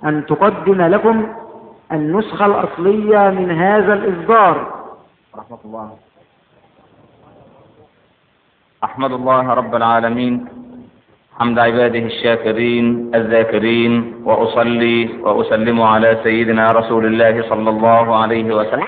أن تقدم لكم النسخة الأصلية من هذا الإصدار رحمة الله أحمد الله رب العالمين حمد عباده الشاكرين الذاكرين وأصلي وأسلم على سيدنا رسول الله صلى الله عليه وسلم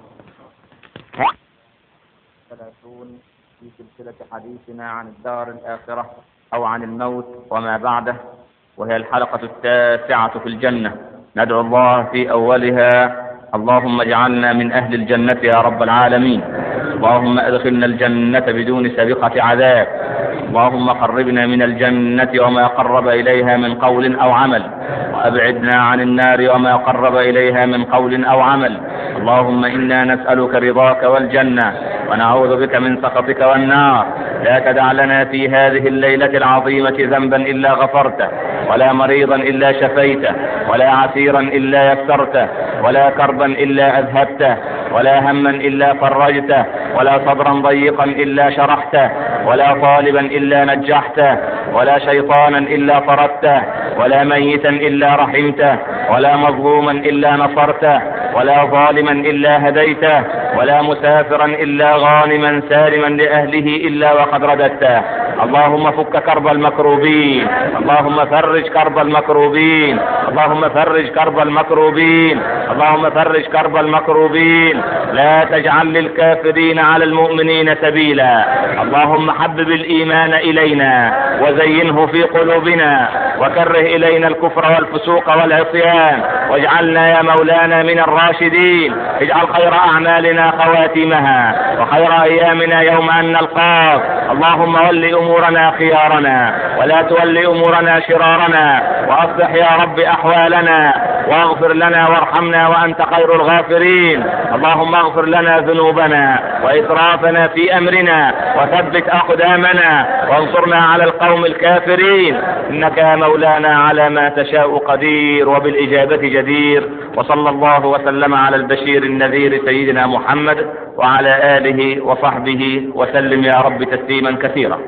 ثلاثون في سلسلة حديثنا عن الدار الآخرة أو عن الموت وما بعده وهي الحلقة التاسعة في الجنة ندعو الله في أولها اللهم اجعلنا من أهل الجنة يا رب العالمين اللهم ادخلنا الجنة بدون سابقة عذاب اللهم قربنا من الجنة وما قرب إليها من قول أو عمل وأبعدنا عن النار وما قرب إليها من قول أو عمل اللهم إنا نسألك رضاك والجنة ونعوذ بك من سخطك والنار لا تدع لنا في هذه الليلة العظيمة ذنبا إلا غفرته ولا مريضا إلا شفيته ولا عسيرا إلا يسرته ولا كربا إلا أذهبته ولا هما إلا فرجته ولا صدرا ضيقا إلا شرحته ولا طالبا إلا نجحته ولا شيطانا إلا طردته ولا ميتا إلا رحمته ولا مظلوما إلا نصرته ولا ظالما إلا هديته ولا مسافرا إلا غانما سالما لأهله إلا وقد رددته اللهم فك كرب المكروبين اللهم فرج كرب المكروبين اللهم فرج كرب المكروبين اللهم فرج كرب المكروبين لا تجعل للكافرين على المؤمنين سبيلا اللهم حبب الإيمان إلينا وزينه في قلوبنا وكره إلينا الكفر والفسوق والعصيان واجعلنا يا مولانا من الراشدين اجعل خير أعمالنا خواتمها وخير أيامنا يوم أن نلقاك اللهم ول أمورنا خيارنا ولا تول أمورنا شرارنا وأصلح يا رب أحوالنا واغفر لنا وارحمنا وأنت خير الغافرين اللهم اغفر لنا ذنوبنا وإسرافنا في أمرنا وثبت أقدامنا وانصرنا على القوم الكافرين إنك يا مولانا على ما تشاء قدير وبالإجابة جدير وصلى الله وسلم على البشير النذير سيدنا محمد وعلى آله وصحبه وسلم يا رب تسليما كثيرا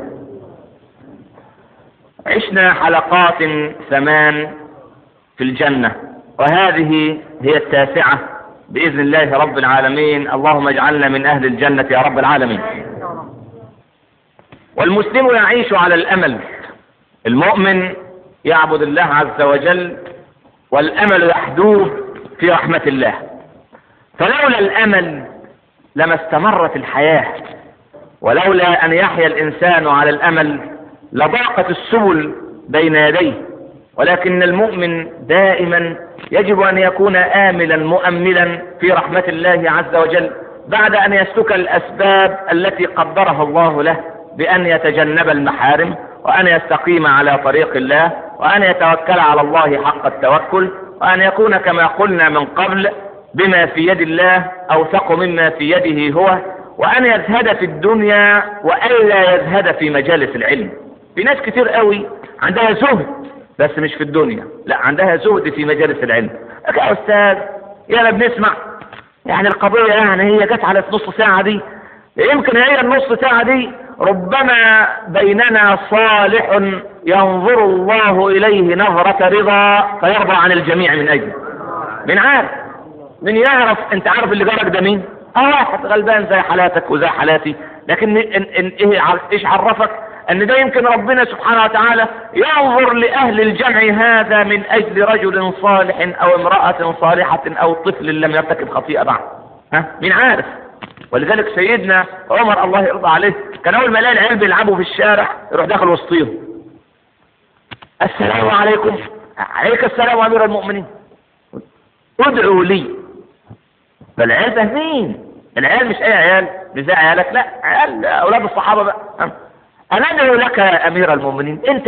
عشنا حلقات ثمان في الجنة وهذه هي التاسعة بإذن الله رب العالمين اللهم اجعلنا من أهل الجنة يا رب العالمين والمسلم يعيش على الأمل المؤمن يعبد الله عز وجل والأمل يحدوه في رحمة الله فلولا الأمل لما استمرت الحياة ولولا أن يحيا الإنسان على الأمل لضاقت السبل بين يديه ولكن المؤمن دائما يجب أن يكون آملا مؤملا في رحمة الله عز وجل بعد أن يسلك الأسباب التي قدرها الله له بأن يتجنب المحارم وأن يستقيم على طريق الله وأن يتوكل على الله حق التوكل وأن يكون كما قلنا من قبل بما في يد الله أوثق مما في يده هو وأن يزهد في الدنيا وألا يزهد في مجالس العلم في ناس كتير قوي عندها زهد بس مش في الدنيا لا عندها زهد في مجالس العلم يا أستاذ يا بنسمع يعني القضية يعني هي جت على نص ساعة دي يمكن هي النص ساعة دي ربما بيننا صالح ينظر الله إليه نظرة رضا فيرضى عن الجميع من أجله من عارف من يعرف انت عارف اللي جارك ده مين اه واحد غلبان زي حالاتك وزي حالاتي لكن إن إن إيه ايش عرفك ان ده يمكن ربنا سبحانه وتعالى ينظر لاهل الجمع هذا من اجل رجل صالح او امرأة صالحة او طفل لم يرتكب خطيئة بعد ها مين عارف ولذلك سيدنا عمر الله يرضى عليه كان اول ما يلاقي العيال بيلعبوا في الشارع يروح داخل وسطيهم السلام عليكم عليك السلام امير المؤمنين ادعوا لي فالعيال فاهمين العيال مش اي عيال مش زي عيالك لا عيال اولاد الصحابه بقى انا ادعو لك يا امير المؤمنين انت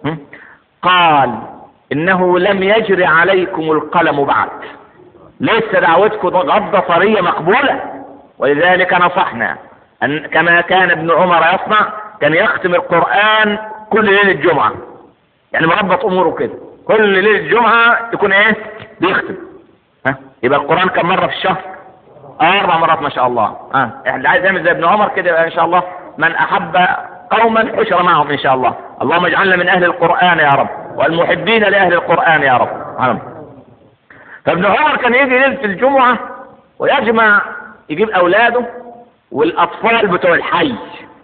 قال انه لم يجري عليكم القلم بعد ليس دعوتكم غضة طرية مقبولة ولذلك نصحنا أن كما كان ابن عمر يصنع كان يختم القرآن كل ليلة جمعة يعني مربط أموره كده كل ليلة جمعة يكون إيه بيختم ها يبقى القرآن كم مرة في الشهر أربع مرات ما شاء الله ها اللي عايز يعمل زي ابن عمر كده يبقى إن شاء الله من أحب قوما حشر معهم إن شاء الله اللهم اجعلنا من أهل القرآن يا رب والمحبين لأهل القرآن يا رب فابن عمر كان يجي ليلة الجمعة ويجمع يجيب أولاده والأطفال بتوع الحي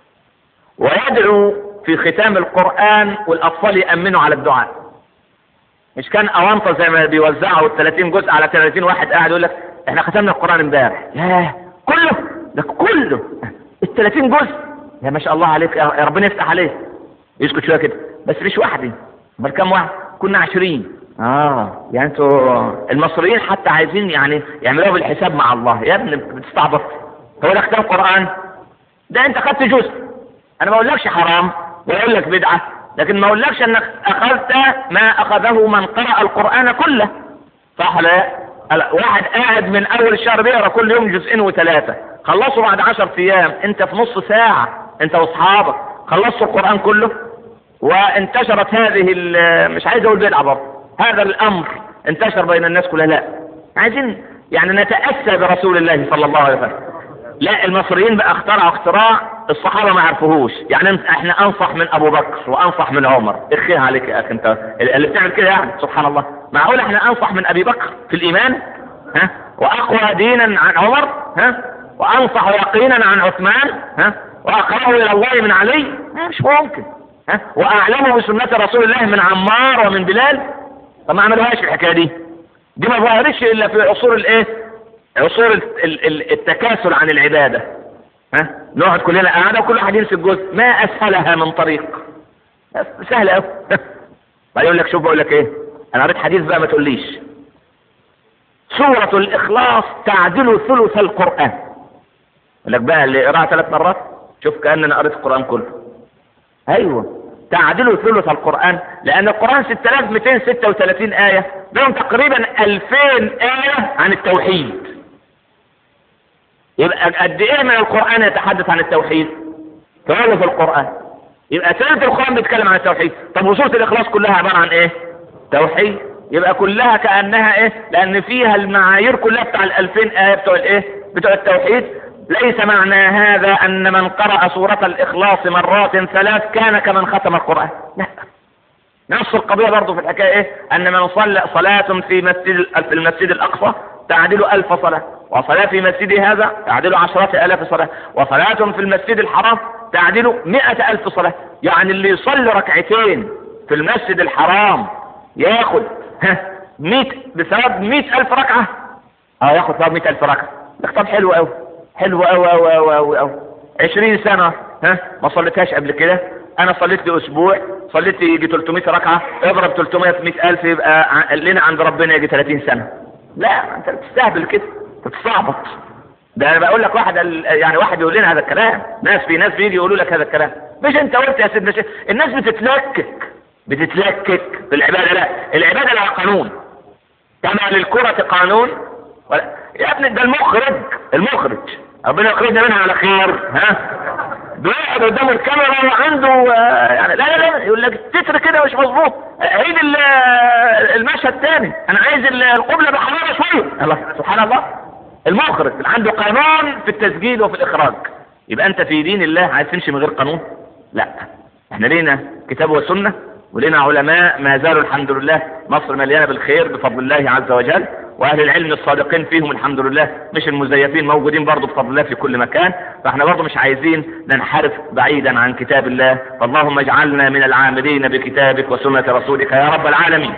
ويدعو في ختام القرآن والأطفال يأمنوا على الدعاء مش كان أوانطة زي ما بيوزعوا ال 30 جزء على 30 واحد قاعد يقول لك احنا ختمنا القرآن امبارح ياه كله ده كله ال 30 جزء يا ما شاء الله عليك يا يا ربنا يفتح عليك يسكت شويه كده بس مش وحدي امال كام واحد كنا 20 اه يعني انتوا المصريين حتى عايزين يعني يعملوها بالحساب مع الله يا ابني بتستعبط هو ده ختام قرآن ده انت خدت جزء انا ما اقولكش حرام ولا اقول لك بدعه لكن ما اقولكش انك اخذت ما اخذه من قرأ القرآن كله صح ولا لا؟ هلا، واحد قاعد من اول الشهر بيقرا كل يوم جزئين وثلاثه خلصوا بعد عشر ايام انت في نص ساعه انت واصحابك خلصتوا القران كله وانتشرت هذه ال- مش عايز اقول بدعه برضه هذا الامر انتشر بين الناس كلها لا عايزين يعني نتاسى برسول الله صلى الله عليه وسلم لا المصريين بقى اخترعوا اختراع الصحابه ما عرفوهوش يعني انت- احنا انصح من ابو بكر وانصح من عمر اخيها عليك يا اخي انت اللي بتعمل كده يعني سبحان الله معقول احنا انصح من ابي بكر في الايمان ها واقوى دينا عن عمر ها وانصح يقينا عن عثمان ها واقرب الى الله من علي ها مش ممكن ها واعلم بسنه رسول الله من عمار ومن بلال طب ما عملوهاش الحكايه دي دي ما ظهرتش الا في عصور الايه عصور ال- ال- ال- التكاسل عن العبادة ها نقعد كلنا قاعدة وكل واحد يمسك جزء ما أسهلها من طريق بس سهلة أوي بعدين يقول لك شوف بقول لك إيه أنا قريت حديث بقى ما تقوليش سورة الإخلاص تعدل ثلث القرآن يقول لك بقى اللي قراها ثلاث مرات شوف كأن أنا قريت القرآن كله أيوه تعدل ثلث القرآن لأن القرآن 6236 آية منهم تقريبا 2000 آية عن التوحيد يبقى قد ايه من القرآن يتحدث عن التوحيد؟ ثلث القرآن يبقى ثلث القرآن بيتكلم عن التوحيد طب وسورة الإخلاص كلها عبارة عن ايه؟ توحيد يبقى كلها كأنها ايه؟ لأن فيها المعايير كلها بتاع الألفين آية بتوع الايه؟ بتوع التوحيد ليس معنى هذا أن من قرأ سورة الإخلاص مرات ثلاث كان كمن ختم القرآن لا نفس القضية برضه في الحكاية ايه ان من صلى صلاة في مسجد في المسجد الاقصى تعدل الف صلاة وصلاة في مسجد هذا تعدل عشرة الاف صلاة وصلاة في المسجد الحرام تعدل مئة الف صلاة يعني اللي يصلي ركعتين في المسجد الحرام ياخد ها مئة بثواب مئة الف ركعة اه ياخد ثواب مئة الف ركعة ده خطاب حلو قوي حلو قوي قوي قوي قوي قوي 20 سنة ها ما صليتهاش قبل كده انا صليت لي اسبوع صليت لي يجي 300 ركعة اضرب 300 في 100 الف يبقى ع- لنا عند ربنا يجي 30 سنة لا انت بتستهبل كده انت بتستعبط ده انا بقول لك واحد ال- يعني واحد يقول لنا هذا الكلام ناس في ناس بيجي يقولوا لك هذا الكلام مش انت قلت يا سيدنا شيخ الناس بتتلكك بتتلكك في العبادة لا العبادة لها قانون كما للكرة قانون ولا يا ابني ده المخرج المخرج ربنا يخرجنا منها على خير ها بيقعد قدام الكاميرا وعنده آه، يعني لا لا لا يقول لك التتر كده مش مظبوط عيد ال- آه، المشهد تاني انا عايز ال- القبله بحراره شويه الله سبحان الله المخرج اللي عنده قانون في التسجيل وفي الاخراج يبقى انت في دين الله عايز تمشي من غير قانون لا احنا لينا كتاب وسنه ولنا علماء ما زالوا الحمد لله مصر مليانه بالخير بفضل الله عز وجل واهل العلم الصادقين فيهم الحمد لله مش المزيفين موجودين برضه بفضل الله في كل مكان فاحنا برضه مش عايزين ننحرف بعيدا عن كتاب الله فاللهم اجعلنا من العاملين بكتابك وسنه رسولك يا رب العالمين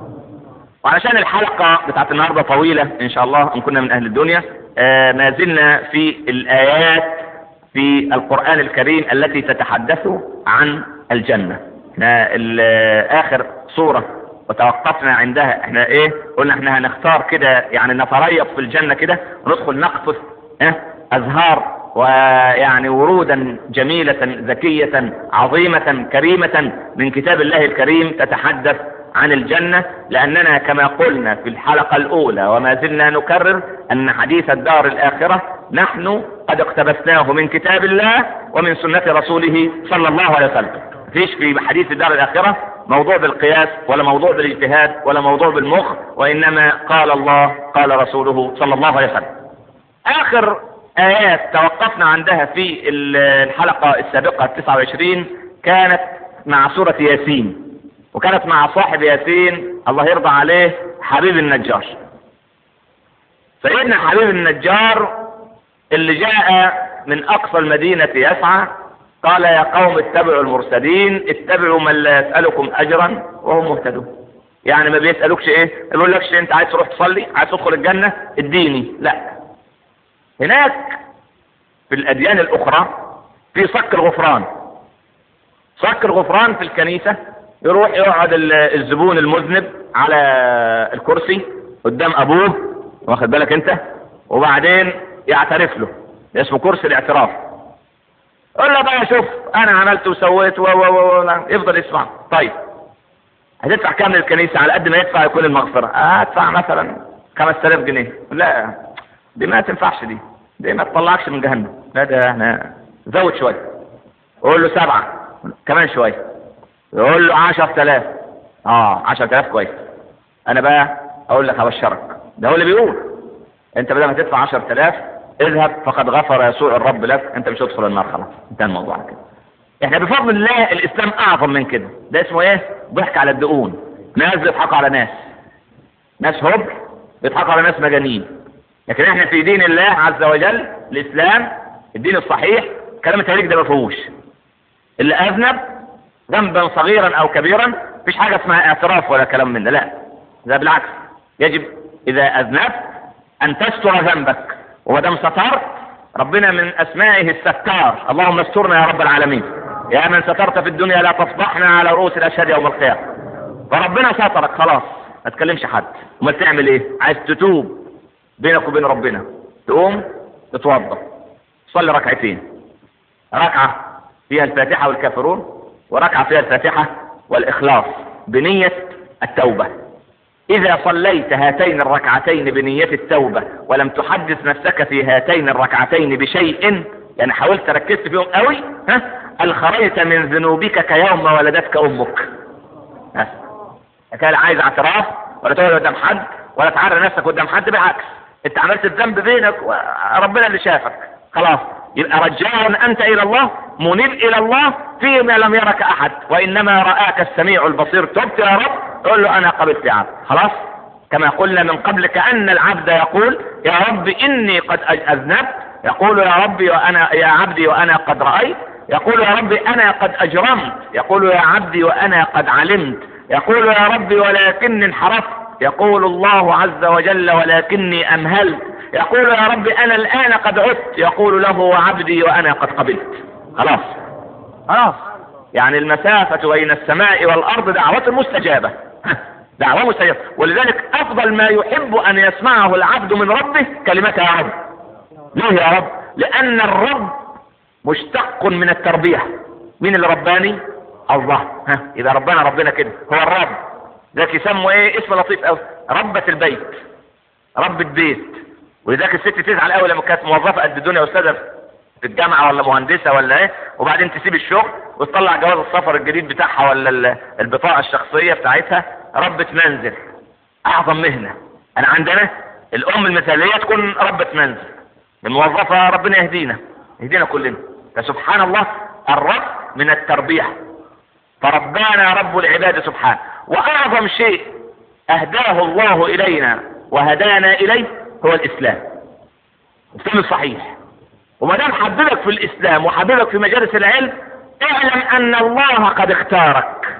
وعلشان الحلقة بتاعت النهاردة طويلة إن شاء الله إن كنا من أهل الدنيا آه ما زلنا في الآيات في القرآن الكريم التي تتحدث عن الجنة احنا ال- آخر سورة وتوقفنا عندها احنا ايه قلنا احنا هنختار كده يعني نتريض في الجنة كده وندخل نقطف اه أزهار ويعني ورودا جميلة ذكية عظيمة كريمة من كتاب الله الكريم تتحدث عن الجنة لأننا كما قلنا في الحلقة الأولى وما زلنا نكرر أن حديث الدار الآخرة نحن قد اقتبسناه من كتاب الله ومن سنة رسوله صلى الله عليه وسلم فيش في حديث الدار الآخرة موضوع بالقياس ولا موضوع بالاجتهاد ولا موضوع بالمخ وإنما قال الله قال رسوله صلى الله عليه وسلم آخر آيات توقفنا عندها في الحلقة السابقة 29 كانت مع سورة ياسين وكانت مع صاحب ياسين الله يرضى عليه حبيب النجار سيدنا حبيب النجار اللي جاء من اقصى المدينة يسعى قال يا قوم اتبعوا المرسلين اتبعوا من لا يسألكم اجرا وهم مهتدون يعني ما بيسألوكش ايه ما بيقولكش انت عايز تروح تصلي عايز تدخل الجنة اديني لا هناك في الاديان الاخرى في صك الغفران صك الغفران في الكنيسة يروح يقعد ال- الزبون المذنب على الكرسي قدام ابوه واخد بالك انت وبعدين يعترف له ده اسمه كرسي الاعتراف قول له بقى شوف انا عملت وسويت و و و و- يفضل يسمع طيب هتدفع كام للكنيسة على قد ما يدفع يكون المغفرة هدفع مثلا 5000 جنيه لا دي ما تنفعش دي دي ما تطلعكش من جهنم لا ده احنا زود شوية قول له سبعة كمان شوية يقول له 10000 اه 10000 كويس انا بقى اقول لك ابشرك ده هو اللي بيقول انت بدل ما تدفع 10000 اذهب فقد غفر يسوع الرب لك انت مش هتدخل النار خلاص انتهى الموضوع على كده احنا بفضل الله الاسلام اعظم من كده ده اسمه ايه ضحك على الدقون ناس بيضحكوا على ناس ناس هب بيضحكوا على ناس مجانين لكن احنا في دين الله عز وجل الاسلام الدين الصحيح كلام التاريخ ده ما فيهوش اللي اذنب ذنبا صغيرا او كبيرا مفيش حاجه اسمها اعتراف ولا كلام من ده لا ده بالعكس يجب اذا اذنبت ان تستر ذنبك وما دام سترت ربنا من اسمائه الستار اللهم استرنا يا رب العالمين يا من سترت في الدنيا لا تفضحنا على رؤوس الاشهاد يوم القيامه فربنا سترك خلاص ما تكلمش حد امال تعمل ايه عايز تتوب بينك وبين ربنا تقوم تتوضا تصلي ركعتين ركعه فيها الفاتحه والكافرون وركعه فيها الفاتحه والاخلاص بنيه التوبه إذا صليت هاتين الركعتين بنية التوبة ولم تحدث نفسك في هاتين الركعتين بشيء يعني حاولت ركزت فيهم قوي ها الخرجت من ذنوبك كيوم ولدتك أمك بس كان عايز اعتراف ولا تقعد قدام حد ولا تعرى نفسك قدام حد بالعكس انت عملت الذنب بينك وربنا اللي شافك خلاص يبقى رجاء انت الى الله منيب الى الله فيما لم يرك احد وانما راك السميع البصير تبت يا رب قول له انا قبلت يا عبد خلاص كما قلنا من قبل كأن العبد يقول يا رب إني قد أج- أذنبت يقول يا ربي وأنا يا عبدي وأنا قد رأيت يقول يا ربي أنا قد أجرمت يقول يا عبدي وأنا قد علمت يقول يا ربي ولكني انحرفت يقول الله عز وجل ولكني أمهلت يقول يا ربي أنا الآن قد عدت يقول له وعبدي وأنا قد قبلت خلاص خلاص يعني المسافة بين السماء والأرض دعوة مستجابة دعوة مستجابة ولذلك أفضل ما يحب أن يسمعه العبد من ربه كلمة يا رب ليه يا رب لأن الرب مشتق من التربية مين اللي رباني الله ها إذا ربنا ربنا كده هو الرب ذاك يسموا ايه اسم لطيف قوي ربة البيت ربة بيت ولذلك الست تزعل قوي لما كانت موظفة قد الدنيا أستاذة في الجامعة ولا مهندسة ولا ايه وبعدين تسيب الشغل وتطلع جواز السفر الجديد بتاعها ولا ال- البطاقة الشخصية بتاعتها ربة منزل أعظم مهنة أنا عندنا الأم المثالية تكون ربة منزل الموظفة ربنا يهدينا يهدينا كلنا فسبحان الله الرب من التربية فربانا رب العباد سبحانه وأعظم شيء أهداه الله إلينا وهدانا إليه هو الإسلام الإسلام الصحيح وما دام حببك في الاسلام وحببك في مجالس العلم اعلم ان الله قد اختارك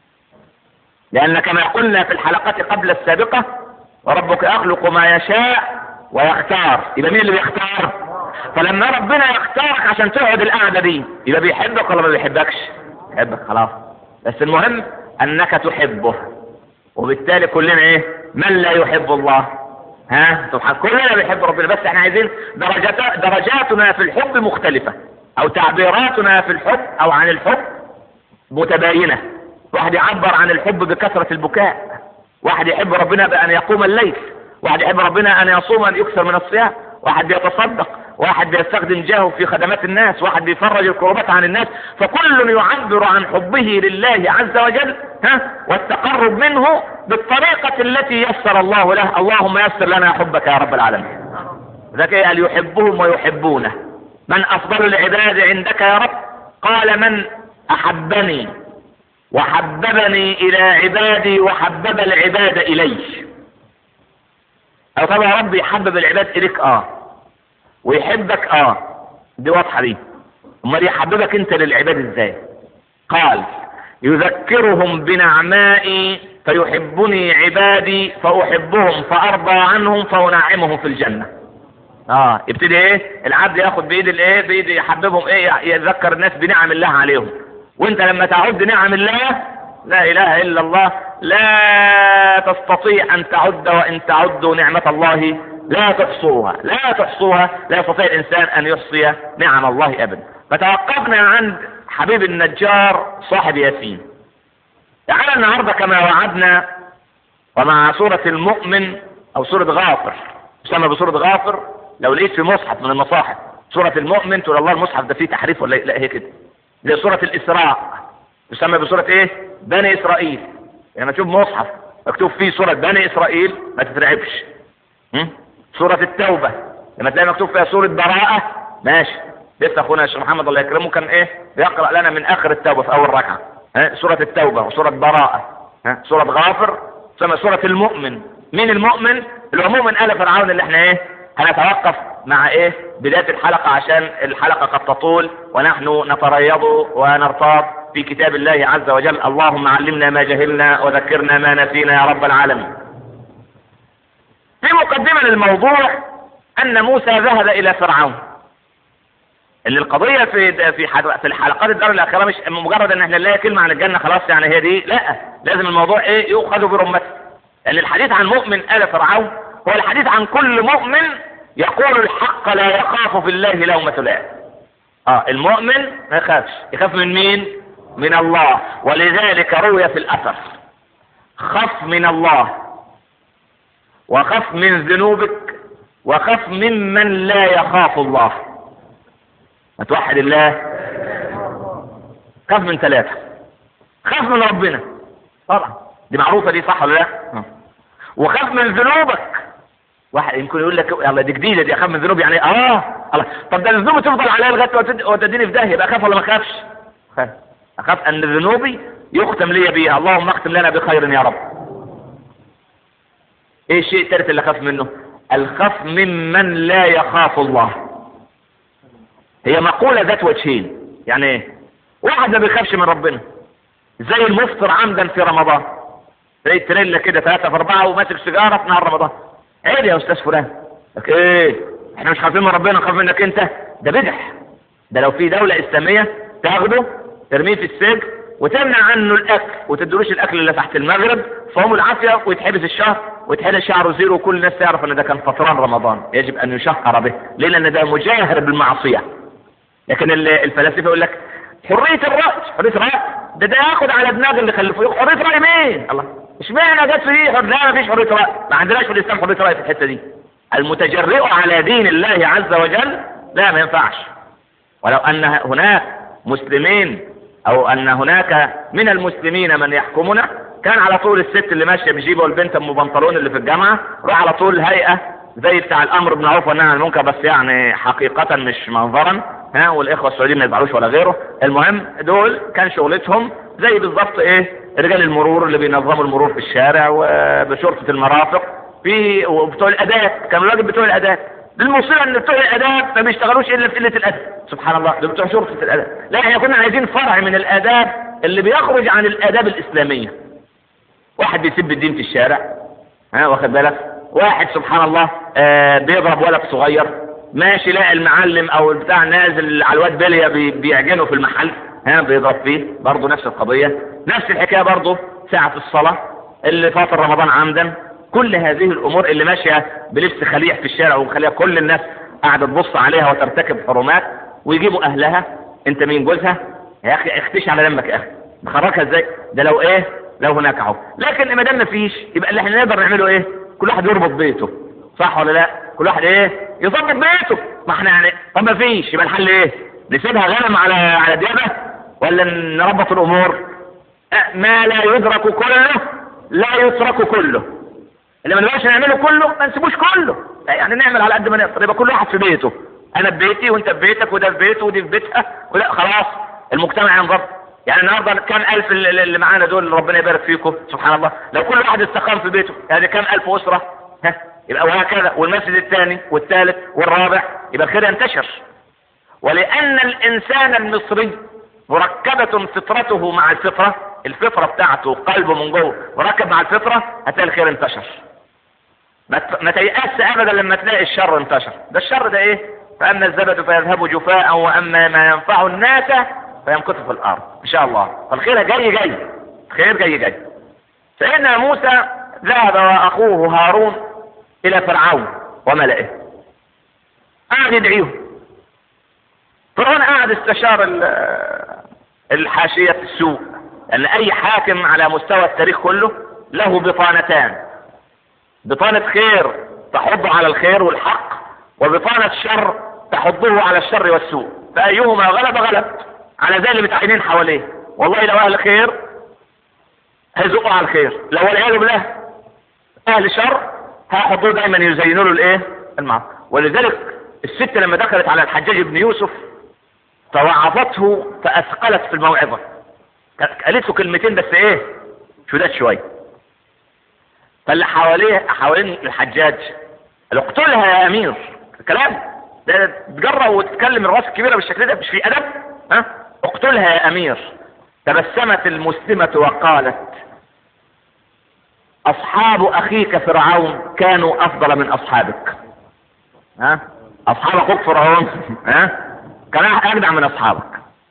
لان كما قلنا في الحلقات قبل السابقة وربك يخلق ما يشاء ويختار يبقى مين اللي بيختار فلما ربنا يختارك عشان تقعد القعدة دي يبقى بيحبك ولا ما بيحبكش يحبك خلاص بس المهم انك تحبه وبالتالي كلنا ايه من لا يحب الله ها سبحان كلنا بنحب ربنا بس احنا عايزين درجات درجاتنا في الحب مختلفة او تعبيراتنا في الحب او عن الحب متباينة واحد يعبر عن الحب بكثرة البكاء واحد يحب ربنا بأن يقوم الليل واحد يحب ربنا أن يصوم أن يكثر من الصيام واحد بيتصدق واحد بيستخدم جاهه في خدمات الناس واحد بيفرج الكربات عن الناس فكل يعبر عن حبه لله عز وجل ها والتقرب منه بالطريقة التي يسر الله له اللهم يسر لنا حبك يا رب العالمين ذاك قال يحبهم ويحبونه من أفضل العباد عندك يا رب قال من أحبني وحببني إلى عبادي وحبب العباد إلي او طب يا رب يحبب العباد اليك اه ويحبك اه دي واضحه دي امال يحببك انت للعباد ازاي قال يذكرهم بنعمائي فيحبني عبادي فاحبهم فارضى عنهم فانعمهم في الجنه اه يبتدي ايه العبد ياخد بايد الايه بايد يحببهم ايه يذكر الناس بنعم الله عليهم وانت لما تعد نعم الله لا اله الا الله لا تستطيع ان تعد وان تعدوا نعمة الله لا تحصوها لا تحصوها لا يستطيع الانسان ان يحصي نعم الله ابدا فتوقفنا عند حبيب النجار صاحب ياسين تعالى النهارده كما وعدنا ومع سورة المؤمن او سورة غافر تسمى بسورة غافر لو لقيت في مصحف من المصاحف سورة المؤمن تقول الله المصحف ده فيه تحريف ولا لا هي كده زي سورة الإسراء تسمى بسورة إيه؟ بني إسرائيل يعني تشوف مصحف مكتوب فيه سورة بني إسرائيل ما تترعبش م? سورة التوبة لما تلاقي مكتوب فيها سورة براءة ماشي لسه أخونا الشيخ محمد الله يكرمه كان إيه؟ بيقرأ لنا من آخر التوبة في أول ركعة ها؟ سورة التوبة وسورة براءة ها؟ سورة غافر تسمى سورة المؤمن مين المؤمن؟ اللي هو مؤمن آل فرعون اللي احنا إيه؟ هنتوقف مع ايه بداية الحلقة عشان الحلقة قد تطول ونحن نتريض ونرتاض في كتاب الله عز وجل اللهم علمنا ما جهلنا وذكرنا ما نسينا يا رب العالمين في مقدمة للموضوع ان موسى ذهب الى فرعون اللي القضية في في في الحلقات الدار الأخيرة مش مجرد ان احنا نلاقي كلمة عن الجنة خلاص يعني هي دي لا لازم الموضوع ايه يؤخذ برمته لان الحديث عن مؤمن آل فرعون هو الحديث عن كل مؤمن يقول الحق لا يخاف في الله لومة لائم اه المؤمن ما يخافش يخاف من مين من الله ولذلك روي في الاثر خف من الله وخف من ذنوبك وخف ممن لا يخاف الله ما توحد الله خاف من ثلاثة خاف من ربنا طبعا دي معروفة دي صح ولا لا وخاف من ذنوبك واحد يمكن يقول لك يلا دي جديده دي اخاف من ذنوب يعني اه الله طب ده الذنوب تفضل عليا لغايه وتديني في داهيه يبقى اخاف ولا ما اخافش؟ خاف اخاف ان ذنوبي يختم لي بها اللهم اختم لنا بخير يا رب ايه الشيء الثالث اللي اخاف منه؟ الخف ممن لا يخاف الله هي مقوله ذات وجهين يعني ايه؟ واحد ما بيخافش من ربنا زي المفطر عمدا في رمضان تلاقي تريلا كده ثلاثة في أربعة وماسك سيجارة في نهار رمضان عيب يا استاذ فلان لك ايه احنا مش خايفين من ربنا نخاف منك انت ده بدح ده لو في دولة اسلامية تاخده ترميه في السجن وتمنع عنه الاكل وتدروش الاكل اللي تحت المغرب فهم العافية ويتحبس الشهر ويتحل شعره زيرو وكل الناس تعرف ان ده كان فطران رمضان يجب ان يشهر به ليه لان ده مجاهر بالمعصية لكن الفلاسفة يقول لك حرية الرأي حرية الرأي ده ده ياخد على دماغ اللي خلفوه حرية رأي مين الله اشمعنى جت في حر لا مفيش حريه راي ما عندناش في الاسلام حريه راي في الحته دي المتجرئ على دين الله عز وجل لا ما ينفعش ولو ان هناك مسلمين او ان هناك من المسلمين من يحكمنا كان على طول الست اللي ماشيه بجيبه والبنت ام بنطلون اللي في الجامعه راح على طول هيئه زي بتاع الامر بالمعروف والنهي عن المنكر بس يعني حقيقه مش منظرا ها والاخوه السعوديين ما يزعلوش ولا غيره المهم دول كان شغلتهم زي بالظبط ايه رجال المرور اللي بينظموا المرور في الشارع وبشرطة المرافق في وبتوع الاداب كان الواجب بتوع الاداب المصيبه ان بتوع الاداب ما بيشتغلوش الا في قله الادب سبحان الله دول بتوع شرطه الاداب لا احنا كنا عايزين فرع من الاداب اللي بيخرج عن الاداب الاسلاميه واحد بيسب الدين في الشارع ها واخد بالك واحد سبحان الله آه بيضرب ولد صغير ماشي لاقي المعلم او بتاع نازل على الواد بليه بي بيعجنه في المحل ها بيضرب فيه برضه نفس القضيه نفس الحكايه برضه ساعه الصلاه اللي فاطر رمضان عمدا كل هذه الامور اللي ماشيه بلبس خليع في الشارع ومخليها كل الناس قاعده تبص عليها وترتكب حرمات ويجيبوا اهلها انت مين جوزها يا اخي اختش على دمك يا اخي نخرجها ازاي ده لو ايه لو هناك اهو لكن ما دام مفيش يبقى اللي احنا نقدر نعمله ايه كل واحد يربط بيته صح ولا لا كل واحد ايه يظبط بيته ما احنا يعني طب ما فيش يبقى الحل ايه نسيبها غنم على على ديابه ولا نربط الامور أه ما لا يدرك كله لا يترك كله اللي ما نقدرش نعمله كله ما نسيبوش كله يعني نعمل على قد ما نقدر يبقى كل واحد في بيته انا في بيتي وانت في بيتك وده في بيته ودي في بيتها ولا خلاص المجتمع ينضبط يعني النهارده كام الف اللي معانا دول ربنا يبارك فيكم سبحان الله لو كل واحد استقام في بيته يعني كام الف اسره ها يبقى وهكذا والمسجد الثاني والثالث والرابع يبقى الخير ينتشر ولأن الإنسان المصري مركبة فطرته مع الفطرة الفطرة بتاعته قلبه من جوه مركب مع الفطرة هتلاقي الخير انتشر ما ت- ما تيأس ابدا لما تلاقي الشر انتشر ده الشر ده ايه فاما الزبد فيذهب جفاء واما ما ينفع الناس فيمكث في الارض ان شاء الله فالخير جاي جاي الخير جاي جاي سيدنا موسى ذهب واخوه هارون الى فرعون وملئه قعد يدعيهم فرعون قعد استشار ال- الحاشية السوء لأن أي حاكم على مستوى التاريخ كله له بطانتان بطانة خير تحض على الخير والحق وبطانة شر تحضه على الشر والسوء فأيهما غلب غلب على ذلك متعينين حواليه والله لو أهل خير هيزقوا على الخير لو والعياذ بالله أهل شر هيحضوه دايما يزينوا له الإيه؟ المعصية ولذلك الست لما دخلت على الحجاج بن يوسف فوعظته فأثقلت في الموعظة قالت له كلمتين بس إيه؟ شداد شوية فاللي حواليه حوالين الحجاج قال اقتلها يا امير كلام ده تجرأ وتتكلم الراس الكبيره بالشكل ده مش في ادب ها اقتلها يا امير تبسمت المسلمه وقالت اصحاب اخيك فرعون كانوا افضل من اصحابك ها اصحاب اخوك فرعون ها كان اجدع من اصحابك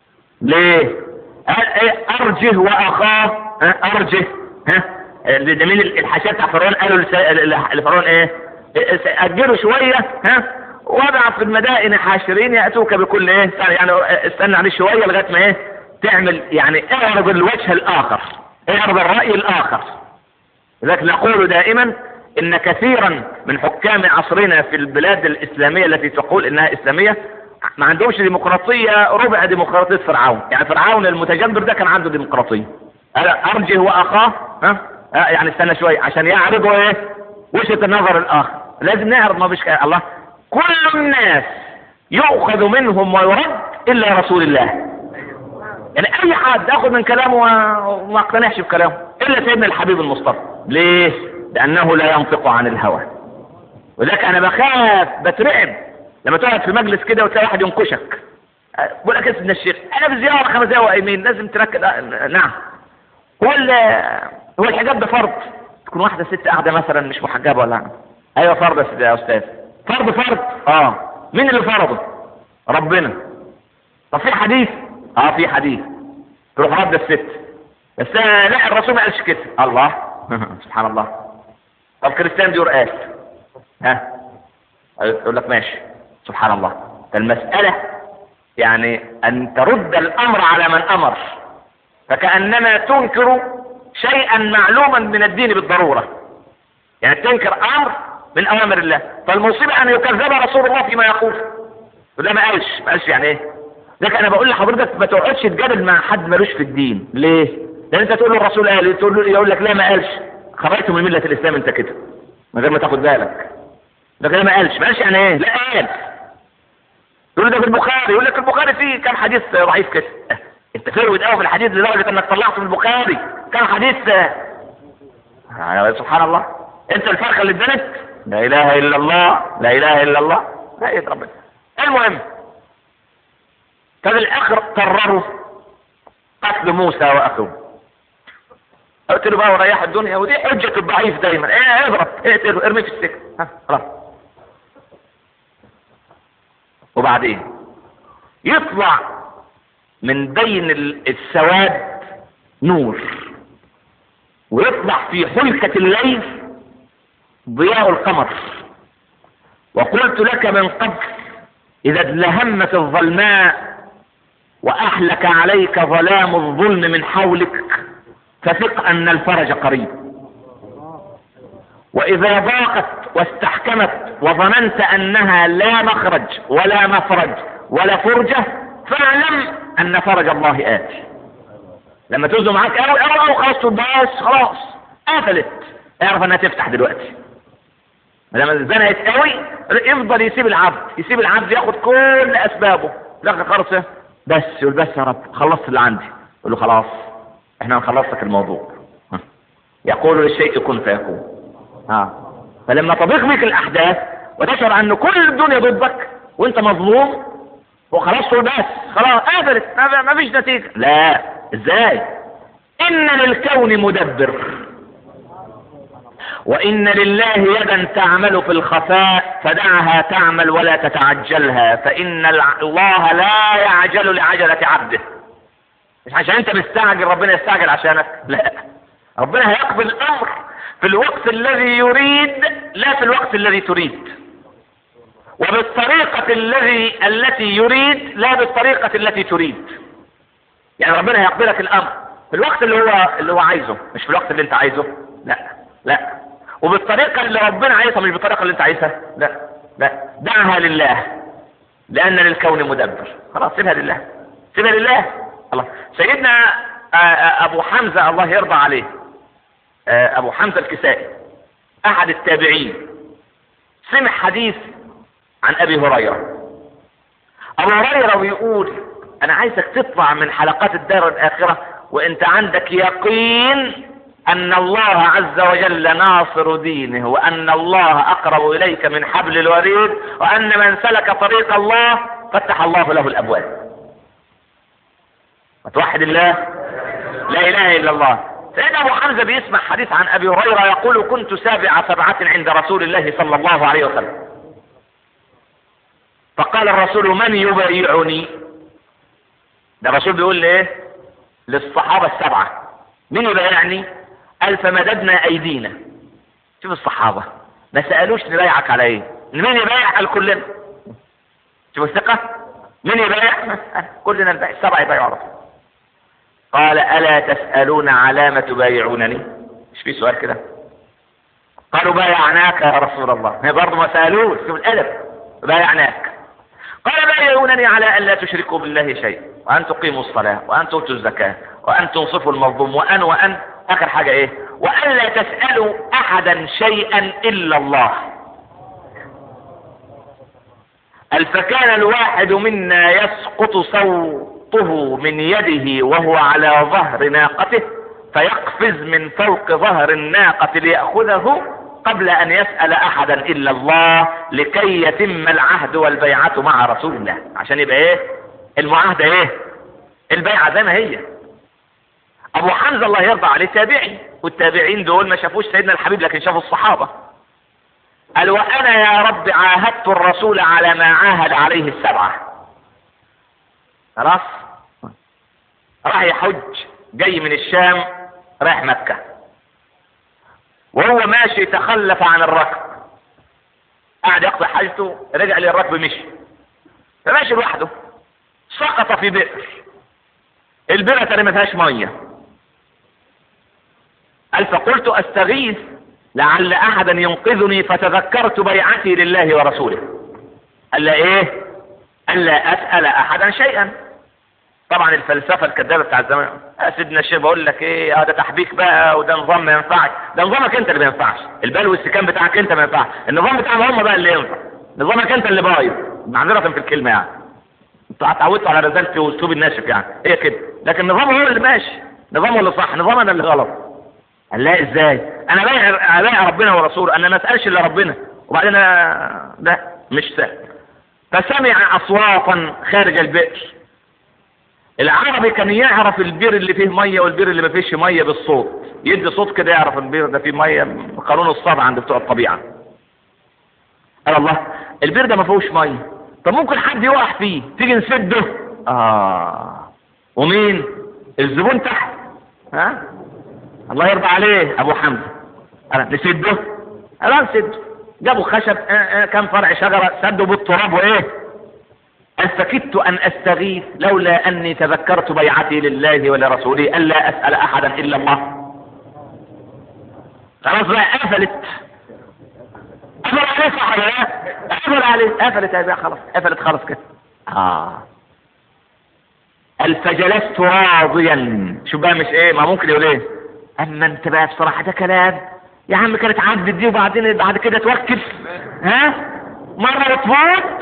ليه قال ايه ارجه واخاه ها ارجه ها ده مين الحاشيه بتاع فرعون قالوا لس- لفرعون ايه اجلوا شويه ها وضع في المدائن حاشرين ياتوك بكل ايه يعني استنى عليه شويه لغايه ما ايه تعمل يعني اعرض الوجه الاخر اعرض الراي الاخر لذلك نقول دائما ان كثيرا من حكام عصرنا في البلاد الاسلاميه التي تقول انها اسلاميه ما عندهمش ديمقراطيه ربع ديمقراطيه فرعون يعني فرعون المتجبر ده كان عنده ديمقراطيه قال ارجه واخاه ها آه يعني استنى شويه عشان يعرضوا ايه وجهه النظر الاخر لازم نعرض ما بيش الله كل الناس يؤخذ منهم ويرد الا رسول الله يعني اي حد ياخذ من كلامه و- وما اقتنعش بكلامه الا سيدنا الحبيب المصطفى ليه لانه لا ينطق عن الهوى وذلك انا بخاف بترعب لما تقعد في مجلس كده وتلاقي واحد ينكشك أه، بقول لك اسم الشيخ انا في زياره خمس دقايق وقايمين لازم تركز أه، نعم هو ال- هو الحجاب ده فرض تكون واحده ست قاعده مثلا مش محجبه ولا ايوه فرض يا سيدي يا استاذ فرض فرض اه مين اللي فرضه ربنا طب في حديث اه في حديث تروح رد الست بس آه، لا الرسول ما قالش كده الله سبحان الله طب كريستيان ديور قال ها يقول لك ماشي سبحان الله فالمسألة يعني أن ترد الأمر على من أمر فكأنما تنكر شيئا معلوما من الدين بالضرورة يعني تنكر أمر من أوامر الله فالمصيبة أن يكذب رسول الله فيما يقول وده ما قالش ما قالش يعني إيه لكن أنا بقول لحضرتك ما تقعدش تجادل مع حد ملوش في الدين ليه؟ لأن أنت تقول له الرسول قال تقول له يقول لك لا ما قالش خرجت من ملة الإسلام أنت كده من غير ما تاخد بالك ده كده ما قالش ما قالش يعني ايه لا قال يقول ده في البخاري يقول لك البخاري فيه كم حديث ضعيف كده اه، انت فرود قوي في الحديث لدرجه انك طلعته من البخاري كم حديث اه، اه، سبحان الله انت الفرخه اللي اتبنت لا اله الا الله لا اله الا الله لا ايه ربنا المهم فبالاخر قرروا قتل موسى واخوه قلت له بقى وريح الدنيا ودي حجة الضعيف دايما ايه اضرب اقتل ارمي في السجن ها خلاص وبعدين يطلع من بين ال- السواد نور ويطلع في حلكة الليل ضياء القمر وقلت لك من قبل إذا ادلهمت الظلماء وأحلك عليك ظلام الظلم من حولك فثق أن الفرج قريب وإذا ضاقت واستحكمت وظننت أنها لا مخرج ولا مفرج ولا فرجة فاعلم أن فرج الله آتي لما تزنوا معاك أو أو أو خلاص تباس خلاص قفلت اعرف أنها تفتح دلوقتي لما زنقت قوي يفضل يسيب العبد يسيب العبد ياخد كل أسبابه لا خلاص بس يقول بس يا رب خلصت اللي عندي يقول له خلاص احنا هنخلص لك الموضوع ها. يقول للشيء كن فيكون ها فلما تضيق بك الاحداث وتشعر ان كل الدنيا ضدك وانت مظلوم وخلاص تقول بس خلاص قفلت ما ما فيش نتيجه لا ازاي ان للكون مدبر وان لله يدا تعمل في الخفاء فدعها تعمل ولا تتعجلها فان الع- الله لا يعجل لعجله عبده مش عشان انت مستعجل ربنا يستعجل عشانك لا ربنا هيقبل الامر في الوقت الذي يريد لا في الوقت الذي تريد وبالطريقة الذي التي يريد لا بالطريقة التي تريد يعني ربنا هيقبلك الامر في الوقت اللي هو اللي هو عايزه مش في الوقت اللي انت عايزه لا لا وبالطريقة اللي ربنا عايزها مش بالطريقة اللي انت عايزها لا لا دعها لله لان للكون مدبر خلاص سيبها لله سيبها لله الله سيدنا آه، آه، ابو حمزة الله يرضى عليه آه، ابو حمزة الكسائي احد التابعين سمع حديث عن ابي هريرة ابو هريرة بيقول انا عايزك تطلع من حلقات الدار الاخرة وانت عندك يقين ان الله عز وجل ناصر دينه وان الله اقرب اليك من حبل الوريد وان من سلك طريق الله فتح الله له الابواب وتوحد الله لا اله الا الله سيدنا ابو حمزه بيسمع حديث عن ابي هريره يقول كنت سابع سبعه عند رسول الله صلى الله عليه وسلم فقال الرسول من يبايعني ده الرسول بيقول ايه للصحابه السبعه من يبايعني قال فمددنا ايدينا شوف الصحابه ما سالوش نبايعك على ايه مين يبايع قال كلنا شوف الثقه مين يبايع كلنا نبايع السبعه يبايعوا على طول قال ألا تسألون على ما تبايعونني مش في سؤال كده قالوا بايعناك يا رسول الله هي برضه ما سألوش شوف الأدب بايعناك قال بايعونني على أن لا تشركوا بالله شيء وأن تقيموا الصلاة وأن تؤتوا الزكاة وأن تنصفوا المظلوم وأن وأن آخر حاجة إيه وأن لا تسألوا أحدا شيئا إلا الله قال فكان الواحد منا يسقط صوته من يده وهو على ظهر ناقته فيقفز من فوق ظهر الناقة ليأخذه قبل أن يسأل أحدا إلا الله لكي يتم العهد والبيعة مع رسول الله عشان يبقى إيه المعاهدة إيه البيعة زي ما هي أبو حمزة الله يرضى عليه تابعي والتابعين دول ما شافوش سيدنا الحبيب لكن شافوا الصحابة قال وأنا يا رب عاهدت الرسول على ما عاهد عليه السبعة خلاص راح يحج جاي من الشام رايح مكة وهو ماشي تخلف عن الركب قعد يقضي حاجته رجع للركب مشي فماشي لوحده سقط في بئر البئر ترى ما فيهاش ميه قال فقلت استغيث لعل احدا ينقذني فتذكرت بيعتي لله ورسوله قال لا ايه قال لا اسال احدا شيئا طبعا الفلسفه الكذابه بتاع الزمان يا سيدنا الشيخ بقول لك ايه اه ده تحبيك بقى وده نظام ما ينفعش ده نظامك انت اللي ما ينفعش البال والسكان بتاعك انت ما ينفعش النظام بتاعهم هم بقى اللي ينفع نظامك انت اللي بايظ معذره في الكلمه يعني انتوا اتعودتوا على رزالتي واسلوب الناشف يعني هي كده لكن نظامه هو اللي ماشي نظامه اللي صح نظام انا اللي غلط قال لا ازاي انا بايع بايع ربنا ورسوله انا ما اسالش الا ربنا وبعدين أنا- لا مش سهل فسمع اصواتا خارج البئر العربي كان يعرف البير اللي فيه ميه والبير اللي ما فيهش ميه بالصوت يدي صوت كده يعرف البير ده فيه ميه قانون الصدع عند بتوع الطبيعه قال الله البير ده ما فيهوش ميه طب ممكن حد يقع فيه تيجي نسده اه ومين الزبون تحت ها الله يرضى عليه ابو حمزه قال نسده قال نسده جابوا خشب آه آه كم فرع شجره سدوا بالتراب وايه قال فكدت ان استغيث لولا اني تذكرت بيعتي لله ولرسوله الا اسال احدا الا الله خلاص بقى قفلت قفل عليه صح ولا لا؟ قفل عليه قفلت يا بقى خلاص قفلت خلاص كده اه قال فجلست راضيا شو بقى مش ايه ما ممكن يقول ايه اما انت بقى بصراحه ده كلام يا عم كانت عدت دي وبعدين بعد كده توكل ها مره وتفوت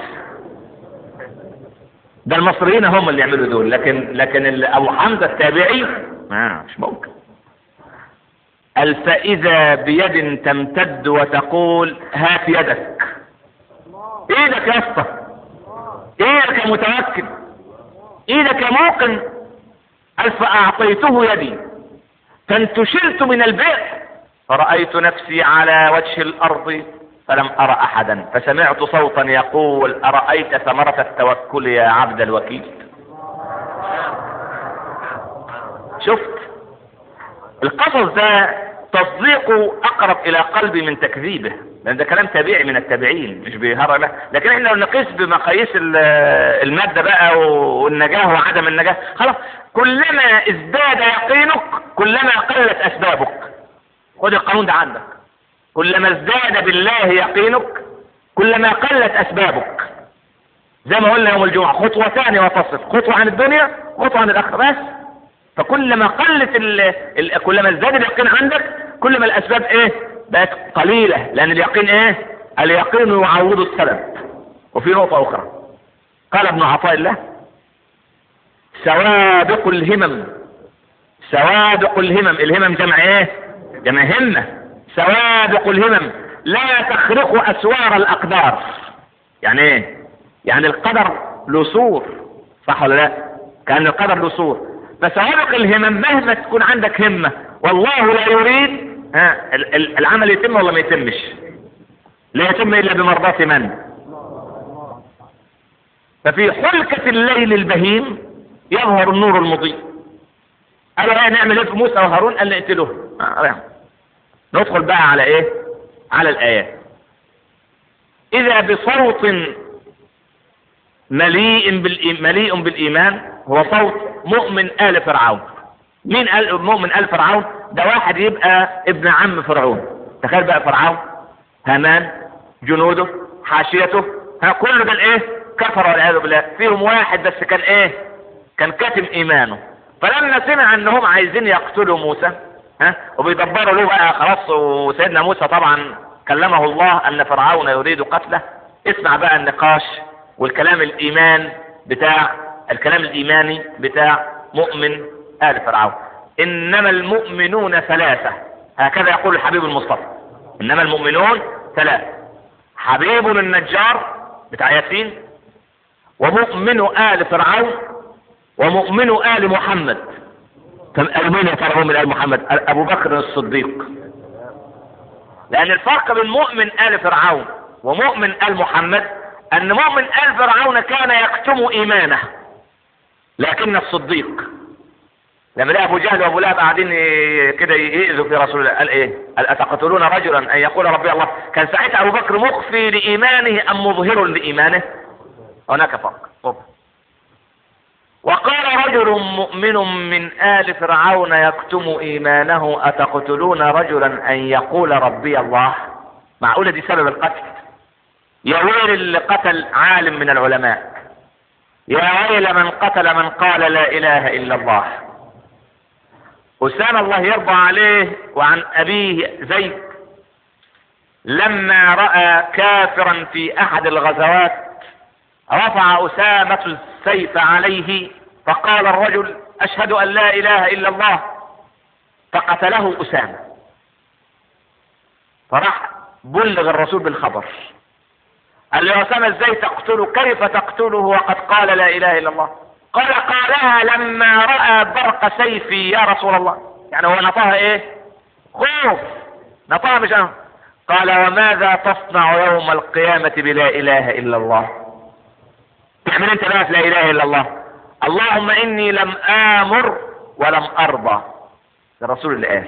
ده المصريين هم اللي يعملوا دول لكن لكن ال- ابو حمزه التابعي ما مش ممكن قال فإذا بيد تمتد وتقول هات يدك ايدك يا اسطى ايدك يا متوكل ايدك يا موقن قال فأعطيته يدي فانتشلت من البئر فرأيت نفسي على وجه الأرض فلم أرى أحدا فسمعت صوتا يقول أرأيت ثمرة التوكل يا عبد الوكيل شفت القصص ده تصديقه أقرب إلى قلبي من تكذيبه لأن ده كلام تابعي من التابعين مش بيهرج له لكن احنا لو نقيس بمقاييس ال- المادة بقى والنجاة وعدم النجاة خلاص كلما ازداد يقينك كلما قلت أسبابك خد القانون ده عندك كلما ازداد بالله يقينك كلما قلت أسبابك زي ما قلنا يوم الجمعة خطوتان وتصف خطوة عن الدنيا خطوة عن الآخرة بس فكلما قلت ال... ال... كلما ازداد اليقين عندك كلما الأسباب ايه بقت قليلة لأن اليقين ايه اليقين يعوض السبب وفي نقطة أخرى قال ابن عطاء الله سوابق الهمم سوابق الهمم الهمم جمع ايه جمع همة سوابق الهمم لا تخرق أسوار الأقدار يعني ايه يعني القدر له سور صح ولا لا كان القدر له سور فسوابق الهمم مهما تكون عندك همة والله لا يريد ها ال- ال- العمل يتم ولا ما يتمش لا يتم الا بمرضاة من ففي حلكة الليل البهيم يظهر النور المضيء قالوا ايه نعمل ايه في موسى وهارون قال نقتله آه، ندخل بقى على ايه على الايات اذا بصوت مليء بالإيمان, مليء بالإيمان هو صوت مؤمن آل فرعون مين قال مؤمن آل فرعون ده واحد يبقى ابن عم فرعون تخيل بقى فرعون هامان جنوده حاشيته ها كل ده ايه كفر والعياذ بالله فيهم واحد بس كان ايه كان كاتم ايمانه فلما سمع انهم عايزين يقتلوا موسى ها وبيدبروا له بقى خلاص وسيدنا موسى طبعا كلمه الله ان فرعون يريد قتله اسمع بقى النقاش والكلام الايمان بتاع الكلام الايماني بتاع مؤمن ال فرعون انما المؤمنون ثلاثة هكذا يقول الحبيب المصطفى انما المؤمنون ثلاثة حبيب النجار بتاع ياسين ومؤمن ال فرعون ومؤمن ال محمد قال مين يا ترى من ال محمد قال ابو بكر الصديق لان الفرق بين مؤمن ال فرعون ومؤمن ال محمد ان مؤمن ال فرعون كان يكتم ايمانه لكن الصديق لما لقى ابو جهل وابو لهب قاعدين ي- كده يأذوا في رسول الله قال ايه؟ قال اتقتلون رجلا ان يقول ربي الله كان ساعتها ابو بكر مخفي لايمانه ام مظهر لايمانه؟ هناك فرق طب. وقال رجل مؤمن من آل فرعون يكتم إيمانه أتقتلون رجلا أن يقول ربي الله معقولة دي سبب القتل يا ويل اللي قتل عالم من العلماء يا ويل من قتل من قال لا إله إلا الله أسامة الله يرضى عليه وعن أبيه زيد لما رأى كافرا في أحد الغزوات رفع أسامة السيف عليه فقال الرجل أشهد أن لا إله إلا الله فقتله أسامة فراح بلغ الرسول بالخبر قال له أسامة ازاي تقتله كيف تقتله وقد قال لا إله إلا الله قال قالها لما رأى برق سيفي يا رسول الله يعني هو نطاها ايه خوف نطاها مش أنا. قال وماذا تصنع يوم القيامة بلا إله إلا الله تعمل انت بقى في لا اله الا الله اللهم اني لم امر ولم ارضى ده الرسول اللي قال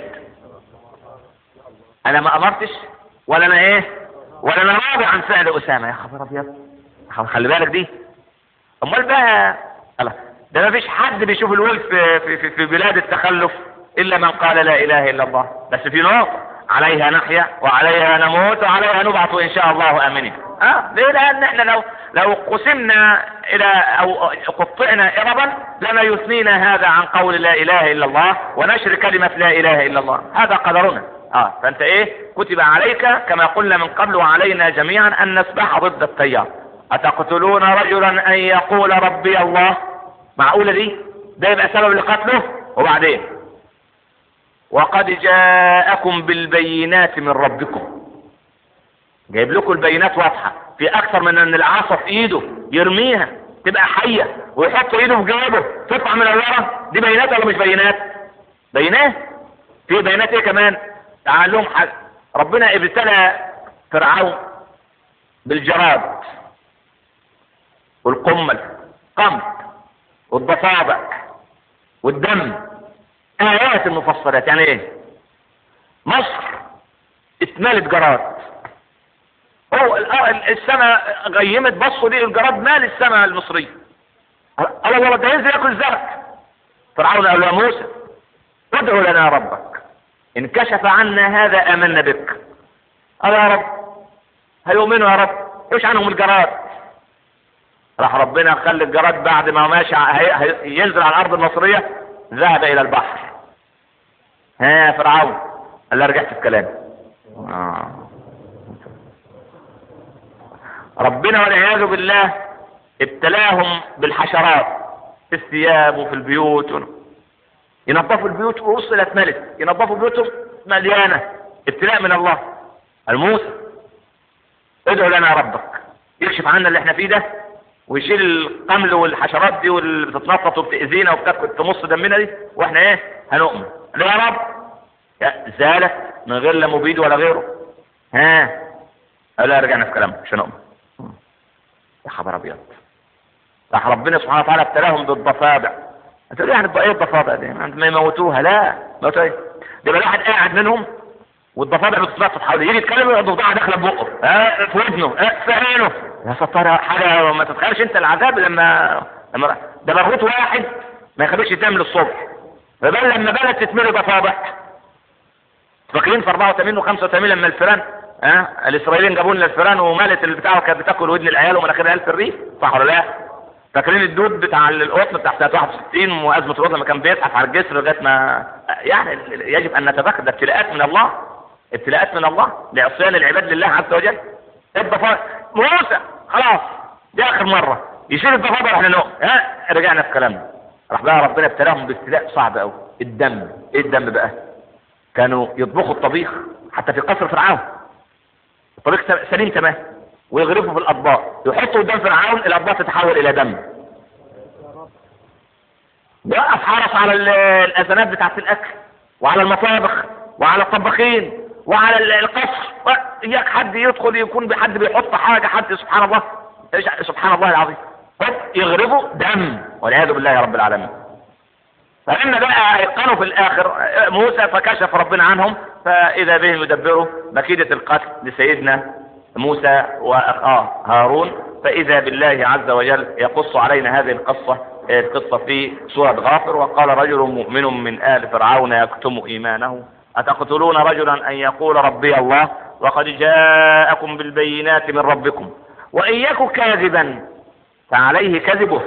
انا ما امرتش ولا انا ايه ولا انا راضي عن فعل اسامه يا خبر ابيض خلي بالك دي امال بقى الله ده ما فيش حد بيشوف الولد في, في, في, في بلاد التخلف الا من قال لا اله الا الله بس في نقطه عليها نحيا وعليها نموت وعليها نبعث ان شاء الله امنين اه ليه لان احنا لو لو قسمنا الى او قطعنا اربا لما يثنينا هذا عن قول لا اله الا الله ونشر كلمة لا اله الا الله هذا قدرنا اه فانت ايه كتب عليك كما قلنا من قبل وعلينا جميعا ان نسبح ضد التيار اتقتلون رجلا ان يقول ربي الله معقولة دي ده يبقى سبب لقتله وبعدين وقد جاءكم بالبينات من ربكم جايب لكم البينات واضحة في اكثر من ان العصا في ايده يرميها تبقى حية ويحط ايده في جيبه تطلع من الورا دي بينات ولا مش بينات بينات في بينات ايه كمان تعال لهم حاجة ربنا ابتلى فرعون بالجراد والقمل قمل والضفادع والدم آيات المفصلات يعني ايه مصر اتملت جراد هو السماء غيمت بصوا ليه الجراد مال السماء المصرية الله والله ده ينزل ياكل الزرع فرعون قال له يا موسى ادعو لنا ربك ان كشف عنا هذا امنا بك قال يا رب هيؤمنوا يا رب ايش عنهم الجراد راح ربنا خلي الجراد بعد ما ماشي ينزل على الارض المصرية ذهب الى البحر ها يا فرعون قال له رجعت في كلامي آه. ربنا والعياذ بالله ابتلاهم بالحشرات في الثياب وفي البيوت ينظفوا البيوت ووصلت ملك ينظفوا بيوتهم مليانة ابتلاء من الله الموسى ادعو لنا ربك يكشف عنا اللي احنا فيه ده ويشيل القمل والحشرات دي واللي بتتنطط وبتأذينا وبتاكل تمص دمنا دي واحنا ايه هنؤمن يا رب زالت من غير لا مبيد ولا غيره ها لا رجعنا في كلامه مش هنؤمن يا خبر ابيض راح ربنا سبحانه وتعالى ابتلاهم بالضفادع هتقول يعني ايه الضفادع دي ما يموتوها لا موتوا ايه ده واحد قاعد منهم والضفادع بتتنطط حواليه يجي يتكلم الضفدعه داخله بقه اه في ودنه اه في عينه يا ستار حاجه ما تتخيلش انت العذاب لما لما ده مربوط واحد ما يخليش يتنام للصبح فبل لما بلد تتملي ضفادع فاكرين في 84 و85 لما الفيران ها أه؟ الاسرائيليين جابوا لنا الفيران ومالت البتاع وكانت بتاكل ودن العيال ومناخير العيال في الريف صح ولا لا؟ فاكرين الدود بتاع القطن بتاع سنه 61 وازمه الوطن لما كان بيزحف على الجسر لغايه ما يعني يجب ان نتذكر ده ابتلاءات من الله ابتلاءات من الله لعصيان العباد لله عز وجل الضفادع موسى خلاص دي اخر مره يشيل الضفادع احنا نقوم ها رجعنا في كلامنا راح بقى ربنا ابتلاهم بابتلاء صعب قوي الدم ايه الدم بقى كانوا يطبخوا الطبيخ حتى في قصر فرعون الطبيخ سليم تمام ويغرفوا في الاطباق يحطوا قدام فرعون الاطباق تتحول الى دم وقف حرس على الازمات بتاعت الاكل وعلى المطابخ وعلى الطباخين وعلى القصر اياك حد يدخل يكون بحد بيحط حاجه حد سبحان الله سبحان الله العظيم يغربوا دم والعياذ بالله يا رب العالمين فلما بقى ايقنوا في الاخر موسى فكشف ربنا عنهم فاذا بهم يدبروا مكيدة القتل لسيدنا موسى واخاه هارون فاذا بالله عز وجل يقص علينا هذه القصة القصة في سورة غافر وقال رجل مؤمن من آل فرعون يكتم إيمانه أتقتلون رجلا أن يقول ربي الله وقد جاءكم بالبينات من ربكم وإن يك كاذبا فعليه كذبه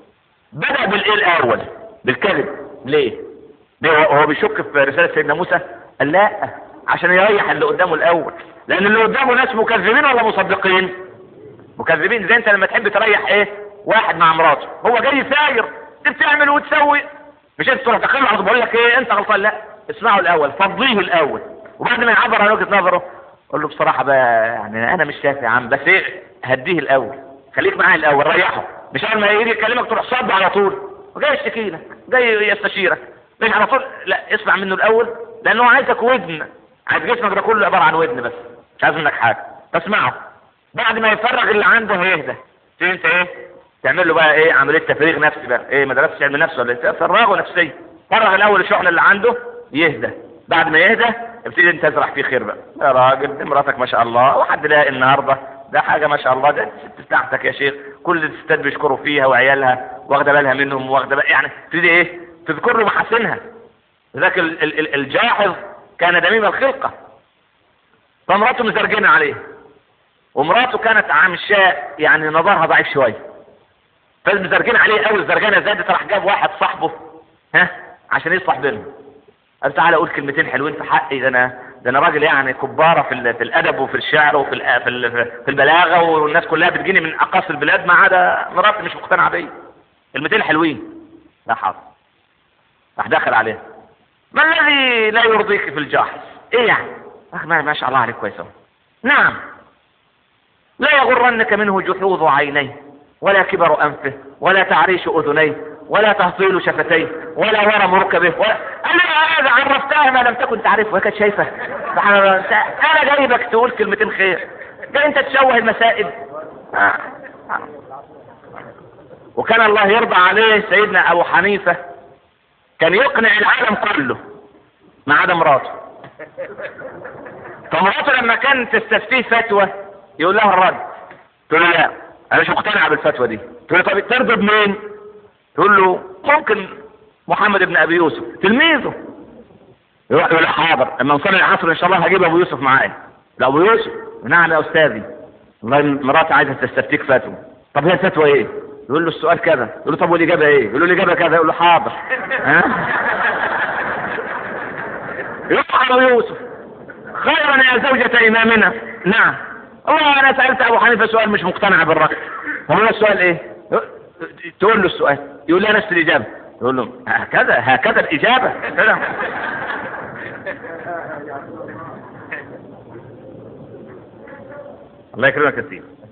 بدأ بالإيه الأول بالكذب ليه؟ ليه هو بيشك في رسالة سيدنا موسى؟ قال لا عشان يريح اللي قدامه الأول لأن اللي قدامه ناس مكذبين ولا مصدقين؟ مكذبين زي أنت لما تحب تريح إيه؟ واحد مع مراته هو جاي ساير انت بتعمل وتسوي مش انت تروح تخلع بقول لك ايه انت غلطان لا اسمعه الاول فضيه الاول وبعد ما يعبر عن وجهه نظره قول له بصراحه بقى يعني انا مش شايف يا عم بس ايه هديه الاول خليك معاه الاول ريحه مش اول ما يجي يكلمك تروح صد على طول وجاي يشتكي لك جاي يستشيرك مش على طول لا اسمع منه الاول لانه عايزك ودن عايز جسمك ده كله عباره عن ودن بس مش عايز منك حاجه فاسمعه بعد ما يفرغ اللي عنده هيهدى انت ايه تعمل له بقى ايه عمليه تفريغ نفسي بقى ايه مدرسه علم نفس ولا ايه فرغه نفسيا فرغ الاول الشحنه اللي عنده يهدى بعد ما يهدى ابتدي انت تزرع فيه خير بقى يا راجل دي مراتك ما شاء الله وحد لاقي النهارده ده حاجه ما شاء الله ده الست بتاعتك يا شيخ كل الستات بيشكروا فيها وعيالها واخده بالها منهم واخده بقى يعني تبتدي ايه تذكر له محاسنها ذاك ال ال ال الجاحظ كان دميم الخلقه فمراته مزرجنه عليه ومراته كانت عامشاء يعني نظرها ضعيف شويه فالمزرجين عليه قوي الزرجانه زادت راح جاب واحد صاحبه ها عشان يصلح بينهم قال تعالى اقول كلمتين حلوين في حقي ده انا ده انا راجل يعني كباره في في الادب وفي الشعر وفي في في البلاغه والناس كلها بتجيني من اقاصي البلاد ما عدا مراتي مش مقتنعه بيا كلمتين حلوين لا حاضر راح داخل عليها ما الذي لا يرضيك في الجاحظ ايه يعني أخ ما, ما شاء الله عليك كويس أهو. نعم لا يغرنك منه جحوظ عينيه ولا كبر انفه ولا تعريش اذنيه ولا تهطيل شفتيه ولا ورم ركبه ولا انا هذا عرفتها ما لم تكن تعرفه وهي كانت شايفه سبحان الله أنت- انا جايبك تقول كلمتين خير ده انت تشوه المسائل آه. وكان الله يرضى عليه سيدنا ابو حنيفه كان يقنع العالم كله ما عدا مراته فمراته لما كانت تستفتيه فتوى يقول لها الرد تقول له لا انا مش مقتنع بالفتوى دي تقول له طب ترضى بمين تقول له ممكن محمد بن ابي يوسف تلميذه يروح يقول له حاضر لما نصلي العصر ان شاء الله هجيب ابو يوسف معايا لا ابو يوسف نعم يا استاذي والله مراتي عايزه تستفتيك فتوى طب هي الفتوى ايه يقول له السؤال كذا يقول له طب والاجابه ايه يقول له الاجابه كذا يقول له حاضر ها يروح ابو يوسف خيرا يا زوجة إمامنا نعم والله أنا سألت أبو حنيفة سؤال مش مقتنع بالرأي هو السؤال إيه؟ تقول له السؤال يقول لها نفس الإجابة يقول له هكذا هكذا الإجابة كده. الله يكرمك يا سيدي